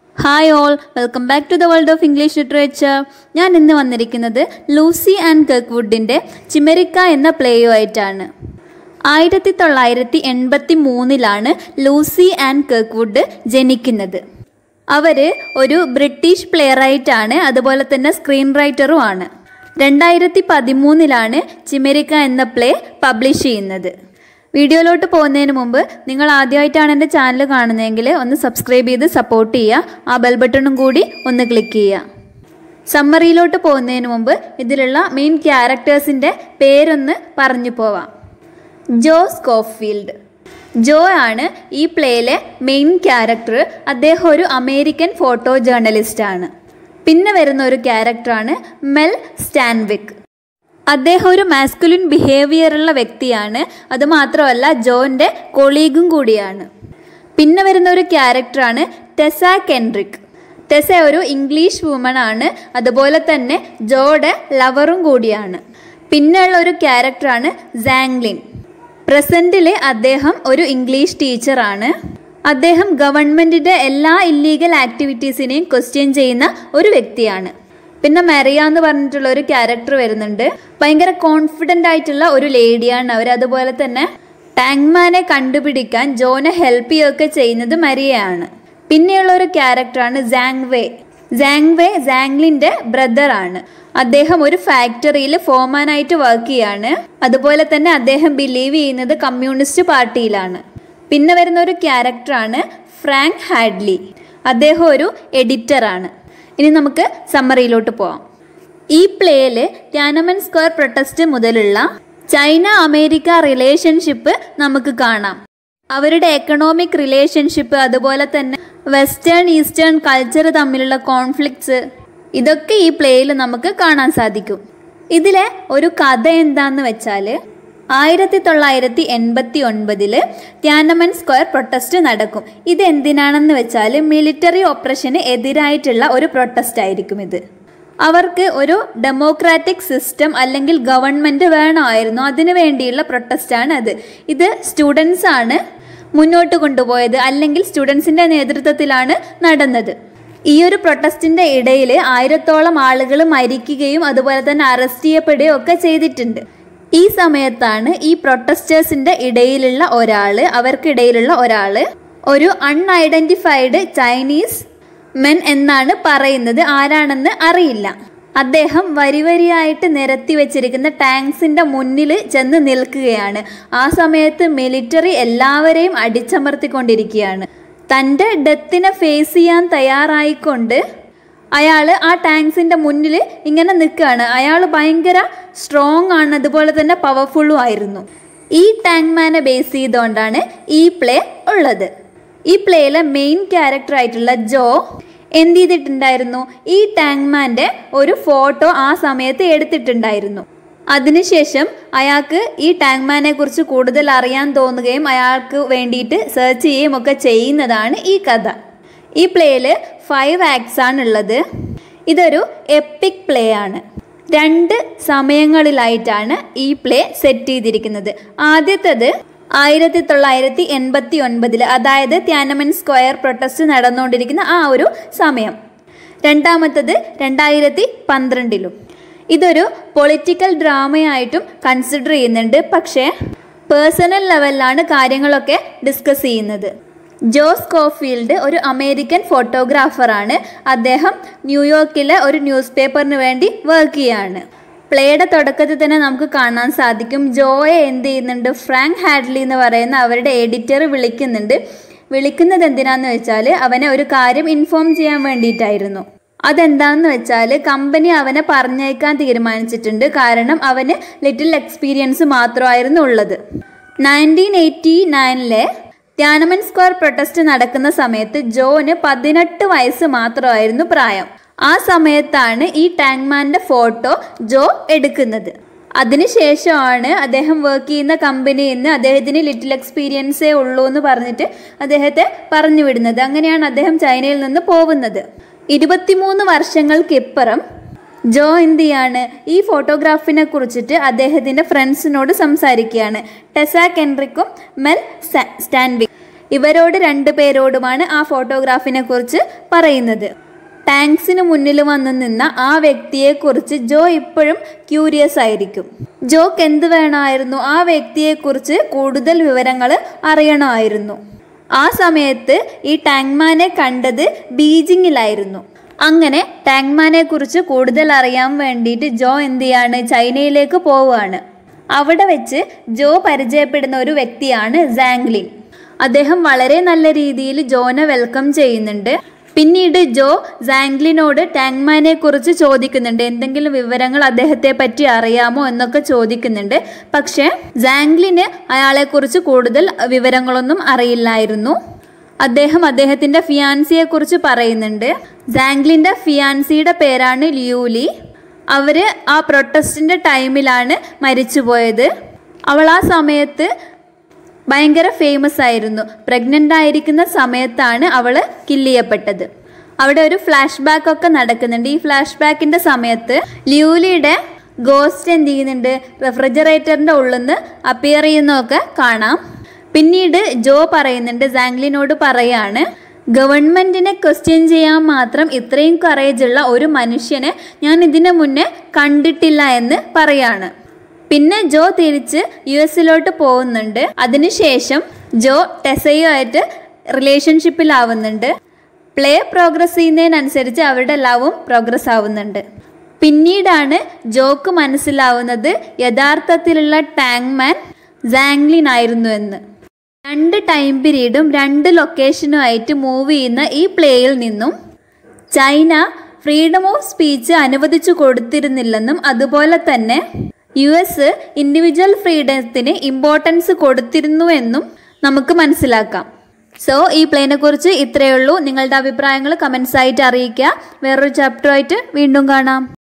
hi all welcome back to the world of English literature ഞാൻ ഇന്ന് വന്നിരിക്കുന്നത് Lucy and കെർക്ക്വുഡിൻ്റെ ചിമെരിക്ക എന്ന പ്ലേയുമായിട്ടാണ് ആയിരത്തി തൊള്ളായിരത്തി എൺപത്തി മൂന്നിലാണ് ലൂസി ആൻഡ് കെർക്ക്വുഡ് ജനിക്കുന്നത് അവർ ഒരു ബ്രിട്ടീഷ് പ്ലെയറൈറ്റാണ് അതുപോലെ തന്നെ സ്ക്രീൻ റൈറ്ററും ആണ് രണ്ടായിരത്തി പതിമൂന്നിലാണ് ചിമെരിക്ക എന്ന പ്ലേ പബ്ലിഷ് ചെയ്യുന്നത് വീഡിയോയിലോട്ട് പോകുന്നതിന് മുമ്പ് നിങ്ങൾ ആദ്യമായിട്ടാണ് എൻ്റെ ചാനൽ കാണുന്നതെങ്കിൽ ഒന്ന് സബ്സ്ക്രൈബ് ചെയ്ത് സപ്പോർട്ട് ചെയ്യുക ആ ബെൽ ബട്ടണും കൂടി ഒന്ന് ക്ലിക്ക് ചെയ്യുക സമ്മറിയിലോട്ട് പോകുന്നതിന് മുമ്പ് ഇതിലുള്ള മെയിൻ ക്യാരക്ടേഴ്സിൻ്റെ പേരൊന്ന് പറഞ്ഞു പോവാം ജോ സ്കോഫീൽഡ് ജോ ആണ് ഈ പ്ലേയിലെ മെയിൻ ക്യാരക്ടർ അദ്ദേഹം ഒരു അമേരിക്കൻ ഫോട്ടോ ജേർണലിസ്റ്റ് ആണ് പിന്നെ വരുന്ന ഒരു ക്യാരക്ടറാണ് മെൽ സ്റ്റാൻവിക് അദ്ദേഹം ഒരു മാസ്കുലിൻ ബിഹേവിയർ ഉള്ള വ്യക്തിയാണ് അത് മാത്രമല്ല ജോൻ്റെ കൊളീഗും കൂടിയാണ് പിന്നെ വരുന്ന ഒരു ക്യാരക്ടറാണ് ടെസ കെൻഡ്രിക് ടെസ ഒരു ഇംഗ്ലീഷ് വുമൺ ആണ് അതുപോലെ തന്നെ ജോയുടെ ലവറും കൂടിയാണ് പിന്നെയുള്ള ഒരു ക്യാരക്ടറാണ് സാങ്ലിൻ പ്രസൻറ്റിൽ അദ്ദേഹം ഒരു ഇംഗ്ലീഷ് ടീച്ചറാണ് അദ്ദേഹം ഗവൺമെൻറ്റിൻ്റെ എല്ലാ ഇല്ലീഗൽ ആക്ടിവിറ്റീസിനെയും ക്വസ്റ്റ്യൻ ചെയ്യുന്ന ഒരു വ്യക്തിയാണ് പിന്നെ മെറിയ എന്ന് പറഞ്ഞിട്ടുള്ള ഒരു ക്യാരക്ടർ വരുന്നുണ്ട് ഭയങ്കര കോൺഫിഡൻ്റ് ആയിട്ടുള്ള ഒരു ലേഡിയാണ് അവർ അതുപോലെ തന്നെ ടാങ്മാനെ കണ്ടുപിടിക്കാൻ ജോനെ ഹെൽപ്പ് ചെയ്യുകയൊക്കെ ചെയ്യുന്നത് മരിയയാണ് പിന്നെയുള്ള ഒരു ക്യാരക്ടറാണ് സാങ്വേ സാങ്വേ സാങ്ലിൻ്റെ ബ്രദറാണ് അദ്ദേഹം ഒരു ഫാക്ടറിയിൽ ഫോമാനായിട്ട് വർക്ക് ചെയ്യാണ് അതുപോലെ തന്നെ അദ്ദേഹം ബിലീവ് ചെയ്യുന്നത് കമ്മ്യൂണിസ്റ്റ് പാർട്ടിയിലാണ് പിന്നെ വരുന്ന ഒരു ക്യാരക്ടറാണ് ഫ്രാങ്ക് ഹാഡ്ലി അദ്ദേഹം ഒരു എഡിറ്ററാണ് ഇനി നമുക്ക് സമ്മറിയിലോട്ട് പോവാം ഈ പ്ലേയിൽ ത്യാനമൻ സ്ക്വയർ പ്രൊട്ടസ്റ്റ് മുതലുള്ള ചൈന അമേരിക്ക റിലേഷൻഷിപ്പ് നമുക്ക് കാണാം അവരുടെ എക്കണോമിക് റിലേഷൻഷിപ്പ് അതുപോലെ തന്നെ വെസ്റ്റേൺ ഈസ്റ്റേൺ കൾച്ചർ തമ്മിലുള്ള കോൺഫ്ലിക്ട്സ് ഇതൊക്കെ ഈ പ്ലേയിൽ നമുക്ക് കാണാൻ സാധിക്കും ഇതിലെ ഒരു കഥ എന്താന്ന് വെച്ചാൽ ആയിരത്തി തൊള്ളായിരത്തി എൺപത്തി ഒൻപതില് ത്യാനമൻ സ്ക്വയർ പ്രൊട്ടസ്റ്റ് നടക്കും ഇത് എന്തിനാണെന്ന് വെച്ചാൽ മിലിറ്ററി ഓപ്പറേഷന് എതിരായിട്ടുള്ള ഒരു പ്രൊട്ടസ്റ്റ് ആയിരിക്കും ഇത് അവർക്ക് ഒരു ഡെമോക്രാറ്റിക് സിസ്റ്റം അല്ലെങ്കിൽ ഗവൺമെൻറ് വേണമായിരുന്നു അതിനു വേണ്ടിയുള്ള പ്രൊട്ടസ്റ്റാണ് അത് ഇത് സ്റ്റുഡൻസ് ആണ് മുന്നോട്ട് കൊണ്ടുപോയത് അല്ലെങ്കിൽ സ്റ്റുഡൻസിൻ്റെ നേതൃത്വത്തിലാണ് നടന്നത് ഈ ഒരു പ്രൊട്ടസ്റ്റിൻ്റെ ഇടയിൽ ആയിരത്തോളം ആളുകൾ മരിക്കുകയും അതുപോലെ തന്നെ അറസ്റ്റ് ചെയ്യപ്പെടുകയും ഒക്കെ ചെയ്തിട്ടുണ്ട് ഈ സമയത്താണ് ഈ പ്രൊട്ടസ്റ്റേഴ്സിൻ്റെ ഇടയിലുള്ള ഒരാൾ അവർക്കിടയിലുള്ള ഒരാൾ ഒരു അൺഐഡൻറ്റിഫൈഡ് ചൈനീസ് മെൻ എന്നാണ് പറയുന്നത് ആരാണെന്ന് അറിയില്ല അദ്ദേഹം വരി വരിയായിട്ട് നിരത്തി വെച്ചിരിക്കുന്ന ടാങ്ക്സിൻ്റെ മുന്നിൽ ചെന്ന് നിൽക്കുകയാണ് ആ സമയത്ത് മിലിറ്ററി എല്ലാവരെയും അടിച്ചമർത്തിക്കൊണ്ടിരിക്കുകയാണ് തൻ്റെ ഡെത്തിനെ ഫേസ് ചെയ്യാൻ തയ്യാറായിക്കൊണ്ട് അയാൾ ആ ടാങ്ക്സിൻ്റെ മുന്നിൽ ഇങ്ങനെ നിൽക്കുകയാണ് അയാൾ ഭയങ്കര സ്ട്രോങ് ആണ് അതുപോലെ തന്നെ പവർഫുള്ളും ആയിരുന്നു ഈ ടാങ്ക് മാനെ ബേസ് ചെയ്തുകൊണ്ടാണ് ഈ പ്ലേ ഉള്ളത് ഈ പ്ലേയിലെ മെയിൻ ക്യാരക്ടർ ആയിട്ടുള്ള ജോ എന്ത് ചെയ്തിട്ടുണ്ടായിരുന്നു ഈ ടാങ്ക്മാൻ്റെ ഒരു ഫോട്ടോ ആ സമയത്ത് എടുത്തിട്ടുണ്ടായിരുന്നു അതിനുശേഷം അയാൾക്ക് ഈ ടാങ്ക്മാനെ കുറിച്ച് കൂടുതൽ അറിയാൻ തോന്നുകയും അയാൾക്ക് വേണ്ടിയിട്ട് സെർച്ച് ചെയ്യുകയും ഒക്കെ ചെയ്യുന്നതാണ് ഈ കഥ ഈ പ്ലേയിൽ ഫൈവ് ആക്ട്സ് ആണുള്ളത് ഇതൊരു എപ്പിക് പ്ലേ ആണ് രണ്ട് സമയങ്ങളിലായിട്ടാണ് ഈ പ്ലേ സെറ്റ് ചെയ്തിരിക്കുന്നത് ആദ്യത്തേത് ആയിരത്തി തൊള്ളായിരത്തി എൺപത്തി ഒൻപതിൽ അതായത് ത്യാനമൻ സ്ക്വയർ പ്രൊട്ടസ്റ്റ് നടന്നുകൊണ്ടിരിക്കുന്ന ആ ഒരു സമയം രണ്ടാമത്തത് രണ്ടായിരത്തി പന്ത്രണ്ടിലും ഇതൊരു പൊളിറ്റിക്കൽ ഡ്രാമയായിട്ടും കൺസിഡർ ചെയ്യുന്നുണ്ട് പക്ഷേ പേഴ്സണൽ ലെവലിലാണ് കാര്യങ്ങളൊക്കെ ഡിസ്കസ് ചെയ്യുന്നത് ജോസ് കോഫീൽഡ് ഒരു അമേരിക്കൻ ഫോട്ടോഗ്രാഫറാണ് അദ്ദേഹം ന്യൂയോർക്കിലെ ഒരു ന്യൂസ് പേപ്പറിന് വേണ്ടി വർക്ക് ചെയ്യാണ് പ്ലേയുടെ തുടക്കത്തിൽ തന്നെ നമുക്ക് കാണാൻ സാധിക്കും ജോയെ എന്ത് ചെയ്യുന്നുണ്ട് ഫ്രാങ്ക് ഹാഡ്ലി എന്ന് പറയുന്ന അവരുടെ എഡിറ്റർ വിളിക്കുന്നുണ്ട് വിളിക്കുന്നത് എന്തിനാന്ന് വെച്ചാൽ അവനെ ഒരു കാര്യം ഇൻഫോം ചെയ്യാൻ വേണ്ടിയിട്ടായിരുന്നു അതെന്താണെന്ന് വെച്ചാൽ കമ്പനി അവനെ പറഞ്ഞേക്കാൻ തീരുമാനിച്ചിട്ടുണ്ട് കാരണം അവന് ലിറ്റിൽ എക്സ്പീരിയൻസ് മാത്രമായിരുന്നു ഉള്ളത് നയൻറ്റീൻ എയ്റ്റി നയനിലെ ത്യാനമൻ സ്ക്വയർ പ്രൊട്ടസ്റ്റ് നടക്കുന്ന സമയത്ത് ജോന് പതിനെട്ട് വയസ്സ് മാത്രമായിരുന്നു പ്രായം ആ സമയത്താണ് ഈ ടാങ്ക്മാൻ്റെ ഫോട്ടോ ജോ എടുക്കുന്നത് അതിനുശേഷമാണ് അദ്ദേഹം വർക്ക് ചെയ്യുന്ന കമ്പനിയിൽ നിന്ന് അദ്ദേഹത്തിന് ലിറ്റിൽ എക്സ്പീരിയൻസേ ഉള്ളൂ എന്ന് പറഞ്ഞിട്ട് അദ്ദേഹത്തെ പറഞ്ഞു വിടുന്നത് അങ്ങനെയാണ് അദ്ദേഹം ചൈനയിൽ നിന്ന് പോകുന്നത് ഇരുപത്തിമൂന്ന് വർഷങ്ങൾക്കിപ്പുറം ജോ എന്ത് ചെയ്യാണ് ഈ ഫോട്ടോഗ്രാഫിനെ കുറിച്ചിട്ട് അദ്ദേഹത്തിൻ്റെ ഫ്രണ്ട്സിനോട് സംസാരിക്കുകയാണ് ടെസ കെൻറിക്കും മെൽ സ്റ്റാൻവിക് ഇവരോട് രണ്ടു പേരോടുമാണ് ആ ഫോട്ടോഗ്രാഫിനെ കുറിച്ച് പറയുന്നത് ടാങ്ക്സിന് മുന്നിൽ വന്നു നിന്ന ആ വ്യക്തിയെക്കുറിച്ച് ജോ ഇപ്പോഴും ക്യൂരിയസ് ആയിരിക്കും ജോക്ക് എന്ത് വേണമായിരുന്നു ആ വ്യക്തിയെക്കുറിച്ച് കൂടുതൽ വിവരങ്ങൾ അറിയണമായിരുന്നു ആ സമയത്ത് ഈ ടാങ്ക്മാനെ കണ്ടത് ബീജിങ്ങിലായിരുന്നു അങ്ങനെ ടാങ്ക്മാനെ കുറിച്ച് കൂടുതൽ അറിയാൻ വേണ്ടിയിട്ട് ജോ എന്ത് ചെയ്യാണ് ചൈനയിലേക്ക് പോവുകയാണ് അവിടെ വെച്ച് ജോ പരിചയപ്പെടുന്ന ഒരു വ്യക്തിയാണ് സാങ്ലിൻ അദ്ദേഹം വളരെ നല്ല രീതിയിൽ ജോനെ വെൽക്കം ചെയ്യുന്നുണ്ട് പിന്നീട് ജോ സാങ്ലിനോട് ടാങ്മാനെ കുറിച്ച് ചോദിക്കുന്നുണ്ട് എന്തെങ്കിലും വിവരങ്ങൾ അദ്ദേഹത്തെ പറ്റി അറിയാമോ എന്നൊക്കെ ചോദിക്കുന്നുണ്ട് പക്ഷേ സാങ്ലിന് അയാളെക്കുറിച്ച് കൂടുതൽ വിവരങ്ങളൊന്നും അറിയില്ലായിരുന്നു അദ്ദേഹം അദ്ദേഹത്തിൻ്റെ ഫിയാൻസിയെ കുറിച്ച് പറയുന്നുണ്ട് സാങ്ലിൻ്റെ ഫിയാൻസിയുടെ പേരാണ് ലിയൂലി അവർ ആ പ്രൊട്ടസ്റ്റിൻ്റെ ടൈമിലാണ് മരിച്ചുപോയത് അവൾ ആ സമയത്ത് ഭയങ്കര ഫേമസ് ആയിരുന്നു പ്രഗ്നൻ്റ് ആയിരിക്കുന്ന സമയത്താണ് അവൾ കില്ല് ചെയ്യപ്പെട്ടത് അവിടെ ഒരു ഫ്ലാഷ് ബാക്ക് ഒക്കെ നടക്കുന്നുണ്ട് ഈ ഫ്ലാഷ് ബാക്കിൻ്റെ സമയത്ത് ലിയൂലിയുടെ ഗോസ്റ്റ് എന്ത് ചെയ്യുന്നുണ്ട് റെഫ്രിജറേറ്ററിൻ്റെ ഉള്ളിൽ നിന്ന് അപ്പിയർ ചെയ്യുന്നതൊക്കെ കാണാം പിന്നീട് ജോ പറയുന്നുണ്ട് സാങ്ലിനോട് പറയാണ് ഗവൺമെൻറ്റിനെ ക്വസ്റ്റ്യൻ ചെയ്യാൻ മാത്രം ഇത്രയും കറേജുള്ള ഒരു മനുഷ്യനെ ഞാൻ ഇതിനു മുന്നേ കണ്ടിട്ടില്ല എന്ന് പറയാണ് പിന്നെ ജോ തിരിച്ച് യു എസിലോട്ട് പോകുന്നുണ്ട് അതിനുശേഷം ജോ ടെസയുമായിട്ട് റിലേഷൻഷിപ്പിലാവുന്നുണ്ട് പ്ലേ പ്രോഗ്രസ് ചെയ്യുന്നതിനനുസരിച്ച് അവരുടെ ലവും പ്രോഗ്രസ് ആവുന്നുണ്ട് പിന്നീടാണ് ജോക്ക് മനസ്സിലാവുന്നത് യഥാർത്ഥത്തിലുള്ള ടാങ്മാൻ സാങ്ലിൻ ആയിരുന്നു എന്ന് രണ്ട് ടൈം പീരീഡും രണ്ട് ലൊക്കേഷനുമായിട്ട് മൂവ് ചെയ്യുന്ന ഈ പ്ലേയിൽ നിന്നും ചൈന ഫ്രീഡം ഓഫ് സ്പീച്ച് അനുവദിച്ചു കൊടുത്തിരുന്നില്ലെന്നും അതുപോലെ തന്നെ യു എസ് ഇൻഡിവിജ്വൽ ഫ്രീഡത്തിന് ഇമ്പോർട്ടൻസ് കൊടുത്തിരുന്നുവെന്നും നമുക്ക് മനസ്സിലാക്കാം സോ ഈ പ്ലേനെ കുറിച്ച് ഇത്രയേ ഉള്ളൂ നിങ്ങളുടെ അഭിപ്രായങ്ങൾ കമൻസ് ആയിട്ട് അറിയിക്കുക വേറൊരു ചാപ്റ്ററുമായിട്ട് വീണ്ടും കാണാം